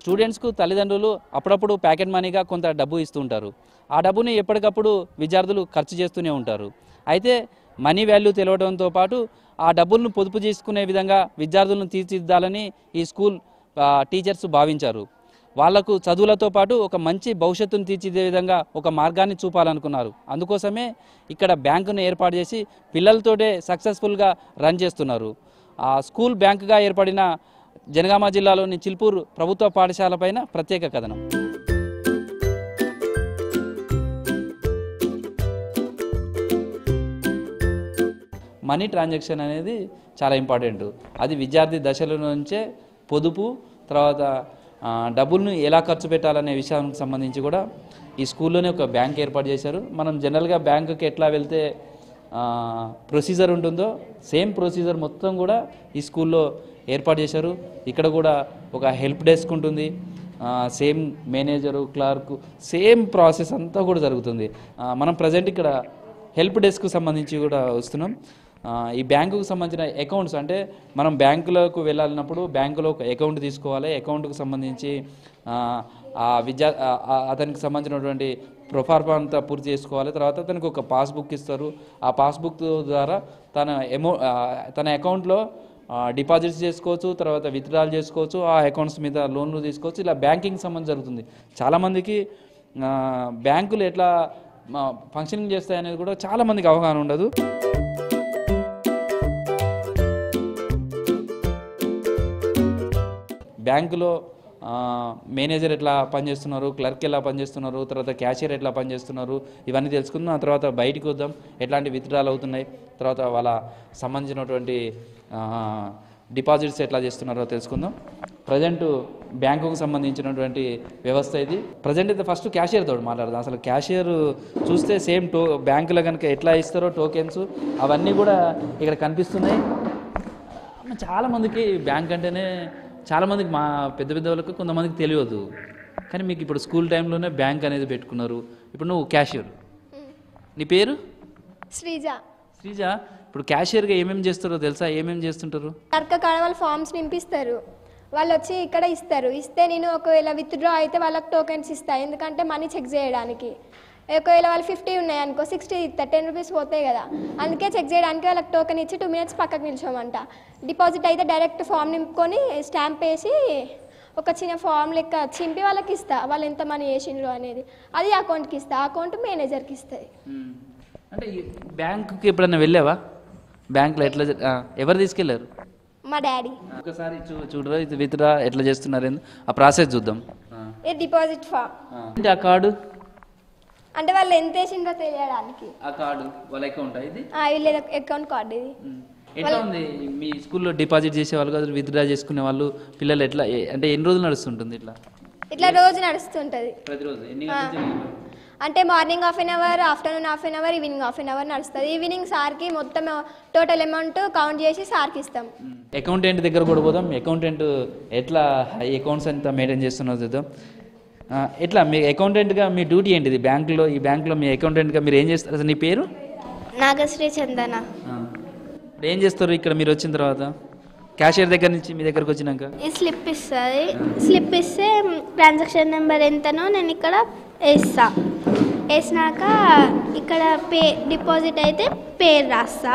స్టూడెంట్స్కు తల్లిదండ్రులు అప్పుడప్పుడు ప్యాకెట్ మనీగా కొంత డబ్బు ఇస్తూ ఉంటారు ఆ డబ్బుని ఎప్పటికప్పుడు విద్యార్థులు ఖర్చు చేస్తూనే ఉంటారు అయితే మనీ వాల్యూ తెలియడంతో పాటు ఆ డబ్బులను పొదుపు చేసుకునే విధంగా విద్యార్థులను తీర్చిదిద్దాలని ఈ స్కూల్ ఆ, టీచర్స్ భావించారు వాళ్లకు చదువులతో పాటు ఒక మంచి భవిష్యత్తును తీర్చిదే విధంగా ఒక మార్గాన్ని చూపాలనుకున్నారు అందుకోసమే ఇక్కడ బ్యాంకును ఏర్పాటు చేసి పిల్లలతోటే సక్సెస్ఫుల్గా రన్ చేస్తున్నారు ఆ స్కూల్ బ్యాంకుగా ఏర్పడిన జనగామ జిల్లాలోని చిల్పూర్ ప్రభుత్వ పాఠశాల పైన ప్రత్యేక కథనం మనీ ట్రాన్సాక్షన్ అనేది చాలా ఇంపార్టెంట్ అది విద్యార్థి దశల నుంచే పొదుపు తర్వాత ఆ, డబ్బులను ఎలా ఖర్చు పెట్టాలనే విషయానికి సంబంధించి కూడా ఈ స్కూల్లోనే ఒక బ్యాంక్ ఏర్పాటు చేశారు మనం జనరల్గా బ్యాంకుకి ఎట్లా వెళ్తే ప్రొసీజర్ ఉంటుందో సేమ్ ప్రొసీజర్ మొత్తం కూడా ఈ స్కూల్లో ఏర్పాటు చేశారు ఇక్కడ కూడా ఒక హెల్ప్ డెస్క్ ఉంటుంది same manager clerk same process అంతా కూడా జరుగుతుంది ఆ, మనం ప్రజెంట్ ఇక్కడ హెల్ప్ డెస్క్ సంబంధించి కూడా వస్తున్నాం ఆ, ఈ బ్యాంకుకు సంబంధించిన అకౌంట్స్ అంటే మనం బ్యాంకులకు వెళ్ళాలన్నప్పుడు బ్యాంకులో ఒక అకౌంట్ తీసుకోవాలి అకౌంట్కు సంబంధించి ఆ, ఆ విద్యా ఆ, ఆ, అతనికి సంబంధించినటువంటి ప్రొఫార్మా అంతా పూర్తి చేసుకోవాలి తర్వాత అతనికి ఒక పాస్బుక్ ఇస్తారు ఆ పాస్బుక్ ద్వారా తన ఎమౌ ఆ, తన అకౌంట్లో డిపాజిట్స్ చేసుకోవచ్చు తర్వాత విత్డ్రాల్ చేసుకోవచ్చు ఆ అకౌంట్స్ మీద లోన్లు తీసుకోవచ్చు ఇలా బ్యాంకింగ్ సంబంధం జరుగుతుంది చాలామందికి ఆ, బ్యాంకులు ఎట్లా ఫంక్షనింగ్ చేస్తాయి అనేది కూడా చాలామందికి అవగాహన ఉండదు బ్యాంకులో ఆ, మేనేజర్ ఎట్లా పనిచేస్తున్నారు క్లర్క్ ఎలా పనిచేస్తున్నారు తర్వాత క్యాషియర్ ఎట్లా పనిచేస్తున్నారు ఇవన్నీ తెలుసుకుందాం ఆ తర్వాత బయటికి వద్దాం ఎట్లాంటి విత్డ్రాలు అవుతున్నాయి తర్వాత వాళ్ళ సంబంధించినటువంటి ఆ, డిపాజిట్స్ ఎట్లా చేస్తున్నారో తెలుసుకుందాం ప్రజెంట్ బ్యాంకుకు సంబంధించినటువంటి వ్యవస్థ ఇది ప్రజెంట్ అయితే ఫస్ట్ క్యాషియర్ తోటి మాట్లాడదాం అసలు క్యాషియర్ చూస్తే సేమ్ టో బ్యాంకులో కనుక ఎట్లా ఇస్తారో టోకెన్స్ అవన్నీ కూడా ఇక్కడ కనిపిస్తున్నాయి అమ్మ, చాలా మందికి బ్యాంక్ అంటేనే చాలా మందికి మా పెద్ద పెద్ద వాళ్ళకి కొంతమందికి తెలియదు కానీ మీకు ఇప్పుడు స్కూల్ టైంలోనే బ్యాంక్ అనేది పెట్టుకున్నారు ఇప్పుడు నువ్వు క్యాషియర్ నీ పేరు శ్రీజ శ్రీజ ఇప్పుడు క్యాషియర్గా ఏమేమి చేస్తారో తెలుసా ఏమేమి చేస్తుంటారు కర్క కాడ వాళ్ళు ఫామ్స్ నింపిస్తారు వాళ్ళు వచ్చి ఇక్కడ ఇస్తారు ఇస్తే నేను ఒకవేళ విత్డ్రా అయితే వాళ్ళకి టోకెన్స్ ఇస్తాను ఎందుకంటే మనీ చెక్ చేయడానికి ఒకవేళ వాళ్ళు ఫిఫ్టీ ఉన్నాయి అనుకో సిక్స్టీ ఇస్తా టెన్ రూపీస్ పోతాయి కదా అందుకే చెక్ చేయడానికి వాళ్ళకి టోకెన్ ఇచ్చి టూ మినిట్స్ పక్కకు నిల్చోమంట డిపాజిట్ అయితే డైరెక్ట్ ఫామ్ నింపుకొని స్టాంప్ వేసి ఒక చిన్న ఫామ్ లెక్క చింపి వాళ్ళకి ఇస్తా వాళ్ళు ఎంత మనీ వేసిండ్రు అనేది అది అకౌంట్కి ఇస్తా అకౌంట్ మేనేజర్కి ఇస్తుంది అంటే ఈ బ్యాంకుకి ఎప్పుడైనా వెళ్ళావా బ్యాంకులో ఎట్లా జ- ఆ, ఎవరు తీసుకెళ్లారు మా డాడీ ఒకసారి చూ చూడరా ఇది విత్డ్రా ఎట్లా చేస్తున్నారు ఏంది? ఆ ప్రాసెస్ చూద్దాం ఆ. ఇది డిపాజిట్ ఫామ్ ఆ. ఏంటి ఆ కార్డు అంటే వాళ్ళు ఎంత వేసిండ్రో తెలియడానికి ఆ కార్డు వాళ్ళ అకౌంట్ ఇది ఆ, వీళ్ళ అకౌంట్ కార్డు ఇది ఉమ్. ఎట్లా ఉంది మీ స్కూల్లో డిపాజిట్ చేసే వాళ్ళు కదా విత్డ్రా చేసుకునే వాళ్ళు పిల్లలు ఎట్లా ఏ- అంటే ఎన్ని రోజులు నడుస్తుంటుంది ఇట్లా ఇట్లా రోజు నడుస్తుంటుంది ప్రతిరోజు ఎన్ని గంటల నుంచి ఎన్ని గంటలు? అంటే morning half an hour afternoon half an hour evening half an hour నడుస్తుంది ఈవినింగ్ సార్కి మొత్తం టోటల్ అమౌంట్ కౌంట్ చేసి సార్కి ఇస్తాం ఉమ్. అకౌంటెంట్ దగ్గర కూడా పోదాం అకౌంటెంట్ ఎట్లా అకౌంట్స్ అంతా మెయింటైన్ చేస్తున్నారో చూద్దాం ఆ, ఎట్లా మీ అకౌంటెంట్గా మీ డ్యూటీ ఏంటిది బ్యాంకులో ఈ బ్యాంకులో మీ అకౌంటెంట్గా మీరు ఏం చేస్తారు అసలు నీ పేరు నాగశ్రీ చందన ఆ. ఇప్పుడు ఏం చేస్తారు ఇక్కడ మీరు వచ్చిన తర్వాత క్యాషియర్ దగ్గర నుంచి మీ దగ్గరకు వచ్చినాక ఈ స్లిప్ ఇస్తుంది స్లిప్ ఇస్తే ట్రాన్సాక్షన్ నెంబర్ ఎంతనో నేను ఇక్కడ వేస్తా వేసినాక ఇక్కడ పే డిపాజిట్ అయితే పేరు రాస్తా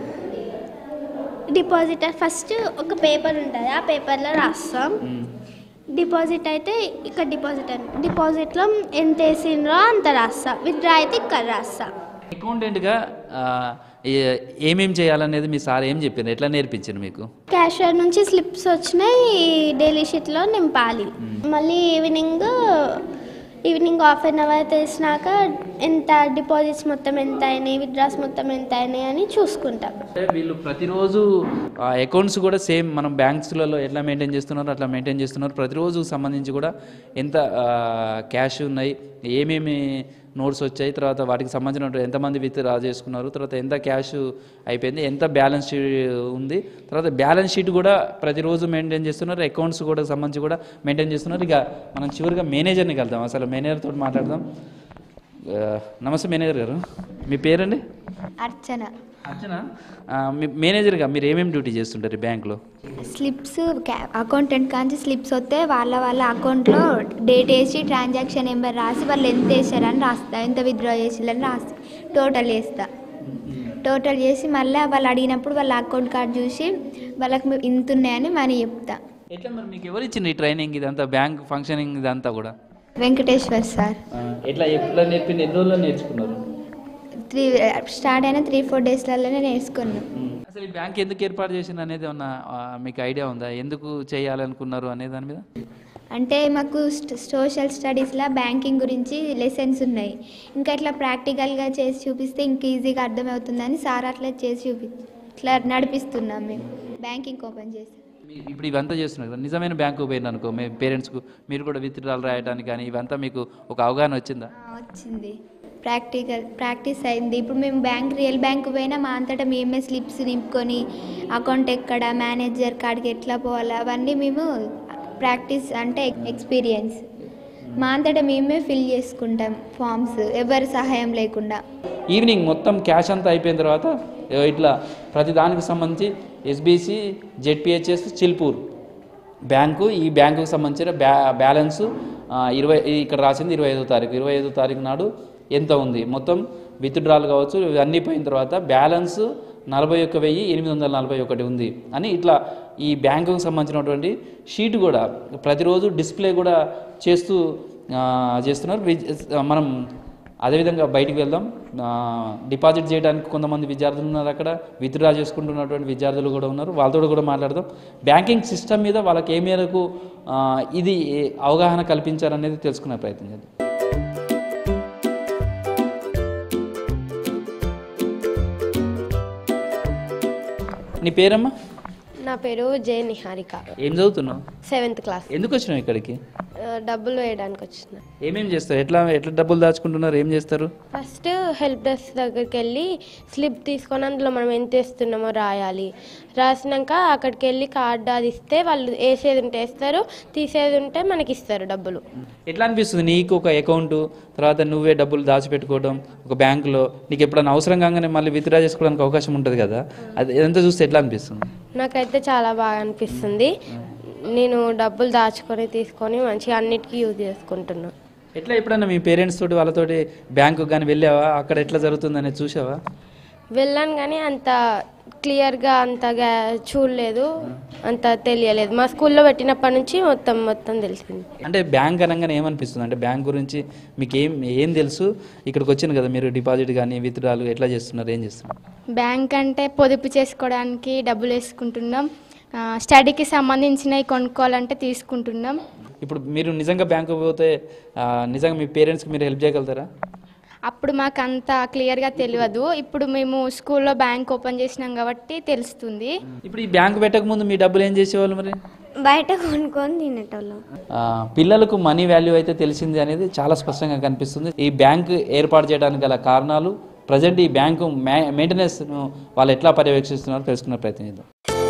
డిపాజిట్ ఫస్ట్ ఒక పేపర్ ఉంటుంది ఆ పేపర్లో రాస్తాం ఉమ్. డిపాజిట్ అయితే ఇక్కడ డిపాజిట్ అని డిపాజిట్లో ఎంత వేసిండ్రో అంత రాస్తా విత్డ్రా అయితే ఇక్కడ రాస్తా అకౌంటెంట్గా ఆ, ఏ- ఏమేం చేయాలనేది మీ సార్ ఏం చెప్పారు ఎట్లా నేర్పించారు మీకు క్యాషియర్ నుంచి స్లిప్స్ వచ్చినాయి డైలీ షీట్లో నింపాలి మళ్ళీ evening evening half an hour తెలిసినాక ఎంత డిపాజిట్స్ మొత్తం ఎంత అయినాయి విత్డ్రాస్ మొత్తం ఎంత అయినాయి అని చూసుకుంటాం అంటే వీళ్ళు ప్రతిరోజు అకౌంట్స్ కూడా సేమ్ మనం బ్యాంక్స్లలో ఎట్లా మెయింటైన్ చేస్తున్నారో అట్లా మెయింటైన్ చేస్తున్నారు ప్రతిరోజు సంబంధించి కూడా ఎంత క్యాష్ ఉన్నాయి ఏమేమి నోట్స్ వచ్చాయి తర్వాత వాటికి సంబంధించిన ఎంతమంది విత్ రా చేసుకున్నారు తర్వాత ఎంత క్యాష్ అయిపోయింది ఎంత బ్యాలెన్స్ షీట్ ఉంది తర్వాత బ్యాలెన్స్ షీట్ కూడా ప్రతిరోజు మెయింటైన్ చేస్తున్నారు అకౌంట్స్ కూడా సంబంధించి కూడా మెయింటైన్ చేస్తున్నారు ఇక మనం చివరిగా మేనేజర్ని కలుద్దాం అసలు మేనేజర్ తోటి మాట్లాడదాం ఆ, నమస్తే మేనేజర్ గారు మీ పేరండి అర్చన అర్చన ఆ, మీ మేనేజర్గా మీరు ఏమేమి డ్యూటీ చేస్తుంటారు ఈ బ్యాంక్లో స్లిప్స్ అకౌంటెంట్ కాంచి స్లిప్స్ వస్తే వాళ్ళ వాళ్ళ అకౌంట్లో డేట్ వేసి ట్రాన్సాక్షన్ నెంబర్ రాసి వాళ్ళు ఎంత వేసారని రాస్తా ఎంత విత్డ్రా చేసిరని రాసి టోటల్ చేస్తా టోటల్ చేసి మళ్ళీ వాళ్ళు అడిగినప్పుడు వాళ్ళ అకౌంట్ కార్డ్ చూసి వాళ్ళకి ఇంత ఉన్నాయని మనీ చెప్తా ఎట్లా మరి మీకు ఎవరు ఇచ్చింది ఈ ట్రైనింగ్ ఇదంతా బ్యాంక్ ఫంక్షనింగ్ ఇదంతా కూడా వెంకటేశ్వర్ సార్ ఆ, ఎట్లా ఎట్లా నేర్పింది ఎన్ని రోజుల్లో నేర్చుకున్నారు త్రీ స్టార్ట్ అయిన త్రీ ఫోర్ డేస్లలోనే నేర్చుకున్నాం అసలు ఈ బ్యాంక్ ఎందుకు ఏర్పాటు చేసింది అనేది ఏమన్నా ఆ, మీకు ఐడియా ఉందా ఎందుకు చేయాలనుకున్నారు అనే దాని మీద అంటే మాకు స్ట్- సోషల్ స్టడీస్లో బ్యాంకింగ్ గురించి లెసన్స్ ఉన్నాయి ఇంకా ఇట్లా ప్రాక్టికల్గా చేసి చూపిస్తే ఇంక ఈజీగా అర్థమవుతుందని సార్ అట్లా చేసి చూపి ఇట్లా నడిపిస్తున్నాం మేము బ్యాంకింగ్ ఓపెన్ చేసి మీ- ఇప్పుడు ఇవంతా చేస్తున్నారు కదా నిజమైన బ్యాంకు పోయింది అనుకో మీ పేరెంట్స్కు మీరు కూడా విత్డ్రాలు రాయడానికి కానీ ఇవంతా మీకు ఒక అవగాహన వచ్చిందా ఆ, వచ్చింది ప్రాక్టికల్ ప్రాక్టీస్ అయింది ఇప్పుడు మేము బ్యాంక్ రియల్ బ్యాంక్ పోయినా మా అంతటా మేమే స్లిప్స్ నింపుకొని అకౌంట్ ఎక్కడ మేనేజర్ కాడికి ఎట్లా పోవాలి అవన్నీ మేము ప్రాక్టీస్ అంటే ఎక్స్పీరియన్స్ మా అంతటా మేమే ఫిల్ చేసుకుంటాం ఫామ్స్ ఎవరి సహాయం లేకుండా ఈవినింగ్ మొత్తం క్యాష్ అంతా అయిపోయిన తర్వాత ఏ ఇట్లా ప్రతి దానికి సంబంధించి ఎస్బీసీ జెడ్పిహెచ్ఎస్ చిల్పూర్ బ్యాంకు ఈ బ్యాంకుకు సంబంధించిన బ్యా బ్యాలెన్స్ ఆ, ఇరవై ఇక్కడ రాసింది ఇరవై ఐదో తారీఖు ఇరవై ఐదో తారీఖు నాడు ఎంత ఉంది మొత్తం విత్డ్రాల్ కావచ్చు ఇవన్నీ పోయిన తర్వాత బ్యాలెన్స్ నలభై ఒక్క వెయ్యి ఎనిమిది వందల నలభై ఒకటి ఉంది అని ఇట్లా ఈ బ్యాంకుకు సంబంధించినటువంటి షీట్ కూడా ప్రతిరోజు డిస్ప్లే కూడా చేస్తూ ఆ, చేస్తున్నారు విజ్- మనం అదేవిధంగా బయటికి వెళ్దాం ఆ, డిపాజిట్ చేయడానికి కొంతమంది విద్యార్థులు ఉన్నారు అక్కడ విత్డ్రా చేసుకుంటున్నటువంటి విద్యార్థులు కూడా ఉన్నారు వాళ్ళతో కూడా మాట్లాడదాం బ్యాంకింగ్ సిస్టమ్ మీద వాళ్ళకి ఏ మేరకు ఆ, ఇది ఏ- అవగాహన కల్పించారనేది తెలుసుకునే ప్రయత్నం చేద్దాం నీ పేరమ్మా నా పేరు జే నిహారిక ఏం చదువుతున్నావు సెవెంత్ క్లాస్ ఎందుకు వచ్చినావు ఇక్కడికి ఆ, డబ్బులు వేయడానికి వచ్చిన ఏమేం చేస్తారు ఎట్లా ఎట్లా డబ్బులు దాచుకుంటున్నారు ఏం చేస్తారు ఫస్ట్ హెల్ప్ డెస్క్ దగ్గరికి వెళ్ళి స్లిప్ తీసుకొని అందులో మనం ఎంత వేస్తున్నామో రాయాలి రాసినాక అక్కడికి వెళ్ళి కార్డు అది ఇస్తే వాళ్ళు వేసేది ఉంటే వేస్తారు తీసేది ఉంటే మనకి ఇస్తారు డబ్బులు ఎట్లా అనిపిస్తుంది నీకు ఒక అకౌంట్ తర్వాత నువ్వే డబ్బులు దాచిపెట్టుకోవడం ఒక బ్యాంకులో నీకు ఎప్పుడైనా అవసరం కాగానే మళ్ళీ విత్డ్రా చేసుకోవడానికి అవకాశం ఉంటుంది కదా అది ఇదంతా చూస్తే ఎట్లా అనిపిస్తుంది నాకైతే చాలా బాగా అనిపిస్తుంది నేను డబ్బులు దాచుకొని తీసుకొని మంచిగా అన్నిటికీ యూజ్ చేసుకుంటున్నాను ఎట్లా ఎప్పుడైనా మీ పేరెంట్స్ తోటి వాళ్ళతోటి బ్యాంకు కానీ వెళ్ళావా అక్కడ ఎట్లా జరుగుతుంది అనేది చూసావా వెళ్ళాను కానీ అంత క్లియర్గా అంతగా చూడలేదు అంత తెలియలేదు మా స్కూల్లో పెట్టినప్పటి నుంచి మొత్తం మొత్తం తెలిసింది అంటే బ్యాంక్ అనగానే ఏమనిపిస్తుంది అంటే బ్యాంక్ గురించి మీకు ఏం ఏం తెలుసు ఇక్కడికి వచ్చింది కదా మీరు డిపాజిట్ కానీ విత్డ్రాలు ఎట్లా చేస్తున్నారు ఏం చేస్తున్నారు బ్యాంక్ అంటే పొదుపు చేసుకోవడానికి డబ్బులు వేసుకుంటున్నాం ఆ, స్టడీకి సంబంధించినవి కొనుక్కోవాలంటే తీసుకుంటున్నాం ఇప్పుడు మీరు నిజంగా బ్యాంకు పోతే ఆ, నిజంగా మీ పేరెంట్స్కి మీరు హెల్ప్ చేయగలుగుతారా అప్పుడు మాకు అంత క్లియర్గా తెలియదు ఇప్పుడు మేము స్కూల్లో బ్యాంక్ ఓపెన్ చేసినాం కాబట్టి తెలుస్తుంది ఇప్పుడు ఈ బ్యాంకు పెట్టక ముందు మీ డబ్బులు ఏం చేసేవాళ్ళు మరి బయట కొనుక్కొని తినేటోళ్ళం ఆ, పిల్లలకు మనీ వాల్యూ అయితే తెలిసింది అనేది చాలా స్పష్టంగా కనిపిస్తుంది ఈ బ్యాంక్ ఏర్పాటు చేయడానికి గల కారణాలు ప్రజెంట్ ఈ బ్యాంకు మెయింటెనెన్స్ను వాళ్ళు ఎట్లా పర్యవేక్షిస్తున్నారో తెలుసుకునే ప్రయత్నం చేద్దాం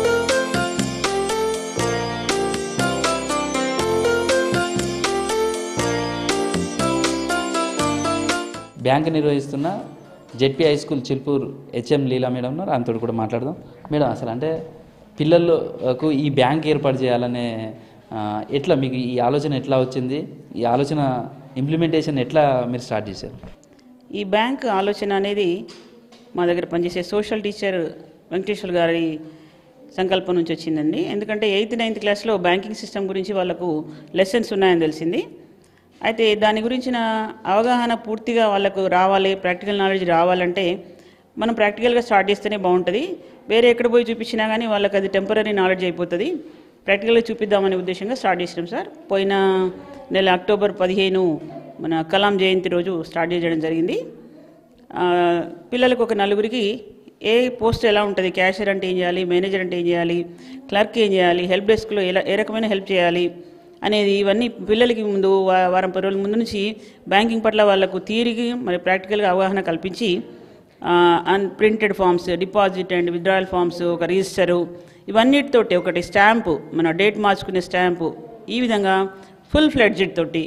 బ్యాంక్ నిర్వహిస్తున్న ZP high school Chilpur HM Leela madam ఉన్నారు ఆమెతో కూడా మాట్లాడదాం మేడం అసలు అంటే పిల్లలకు ఈ బ్యాంక్ ఏర్పాటు చేయాలనే ఆ, ఎట్లా మీకు ఈ ఆలోచన ఎట్లా వచ్చింది ఈ ఆలోచన ఇంప్లిమెంటేషన్ ఎట్లా మీరు స్టార్ట్ చేశారు ఈ బ్యాంక్ ఆలోచన అనేది మా దగ్గర పనిచేసే సోషల్ టీచర్ వెంకటేశ్వర్ గారి సంకల్పం నుంచి వచ్చిందండి ఎందుకంటే ఎయిత్ నైన్త్ క్లాస్లో బ్యాంకింగ్ సిస్టమ్ గురించి వాళ్ళకు లెసన్స్ ఉన్నాయని తెలిసింది అయితే దాని గురించిన అవగాహన పూర్తిగా వాళ్ళకు రావాలి ప్రాక్టికల్ నాలెడ్జ్ రావాలంటే మనం ప్రాక్టికల్గా స్టార్ట్ చేస్తేనే బాగుంటుంది వేరే ఎక్కడ పోయి చూపించినా కానీ వాళ్ళకి అది టెంపరీ నాలెడ్జ్ అయిపోతుంది ప్రాక్టికల్గా చూపిద్దామనే ఉద్దేశంగా స్టార్ట్ చేసినాం సార్ పోయిన నెల అక్టోబర్ పదిహేను మన కలాం జయంతి రోజు స్టార్ట్ చేయడం జరిగింది ఆ, పిల్లలకు ఒక నలుగురికి ఏ పోస్ట్ ఎలా ఉంటుంది క్యాషియర్ అంటే ఏం చేయాలి మేనేజర్ అంటే ఏం చేయాలి క్లర్క్ ఏం చేయాలి హెల్ప్ డెస్క్లో ఎలా ఏ రకమైన హెల్ప్ చేయాలి అనేది ఇవన్నీ పిల్లలకి ముందు వా- వారం పది రోజుల ముందు నుంచి బ్యాంకింగ్ పట్ల వాళ్ళకు థియరీకి మరి ప్రాక్టికల్గా అవగాహన కల్పించి unprinted forms deposit and withdrawal forms ఒక రిజిస్టరు ఇవన్నిటితోటి ఒకటి స్టాంపు మన డేట్ మార్చుకునే స్టాంపు ఈ విధంగా ఫుల్ ఫ్లెడ్జెడ్ తోటి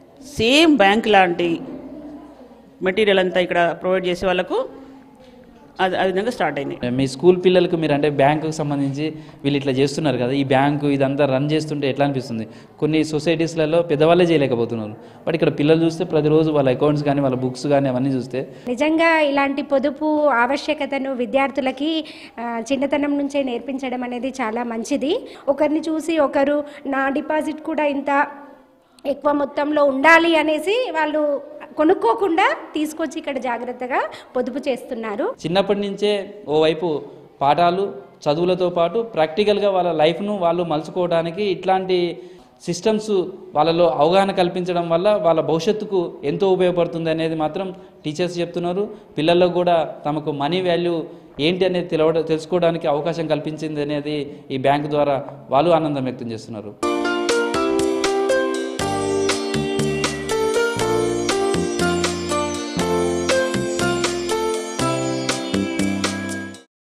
సేమ్ బ్యాంక్ లాంటి మెటీరియల్ అంతా ఇక్కడ ప్రొవైడ్ చేసే వాళ్ళకు అది ఆ విధంగా స్టార్ట్ అయినాయి మీ స్కూల్ పిల్లలకు మీరు అంటే బ్యాంకుకు సంబంధించి వీళ్ళు ఇట్లా చేస్తున్నారు కదా ఈ బ్యాంకు ఇదంతా రన్ చేస్తుంటే ఎట్లా అనిపిస్తుంది కొన్ని సొసైటీస్లలో పెద్దవాళ్ళే చేయలేకపోతున్నారు బట్ ఇక్కడ పిల్లలు చూస్తే ప్రతిరోజు వాళ్ళ అకౌంట్స్ కానీ వాళ్ళ బుక్స్ కానీ అవన్నీ చూస్తే నిజంగా ఇలాంటి పొదుపు ఆవశ్యకతను విద్యార్థులకి ఆ, చిన్నతనం నుంచే నేర్పించడం అనేది చాలా మంచిది ఒకరిని చూసి ఒకరు నా డిపాజిట్ కూడా ఇంత ఎక్కువ మొత్తంలో ఉండాలి అనేసి వాళ్ళు కొనుక్కోకుండా తీసుకొచ్చి ఇక్కడ జాగ్రత్తగా పొదుపు చేస్తున్నారు చిన్నప్పటి నుంచే ఓవైపు పాఠాలు చదువులతో పాటు ప్రాక్టికల్గా వాళ్ళ లైఫ్ను వాళ్ళు మలుచుకోవడానికి ఇట్లాంటి సిస్టమ్స్ వాళ్ళలో అవగాహన కల్పించడం వల్ల వాళ్ళ భవిష్యత్తుకు ఎంతో ఉపయోగపడుతుంది అనేది మాత్రం టీచర్స్ చెప్తున్నారు పిల్లల్లో కూడా తమకు మనీ వాల్యూ ఏంటి అనేది తెలవడ తెలుసుకోవడానికి అవకాశం కల్పించింది అనేది ఈ బ్యాంక్ ద్వారా వాళ్ళు ఆనందం వ్యక్తం చేస్తున్నారు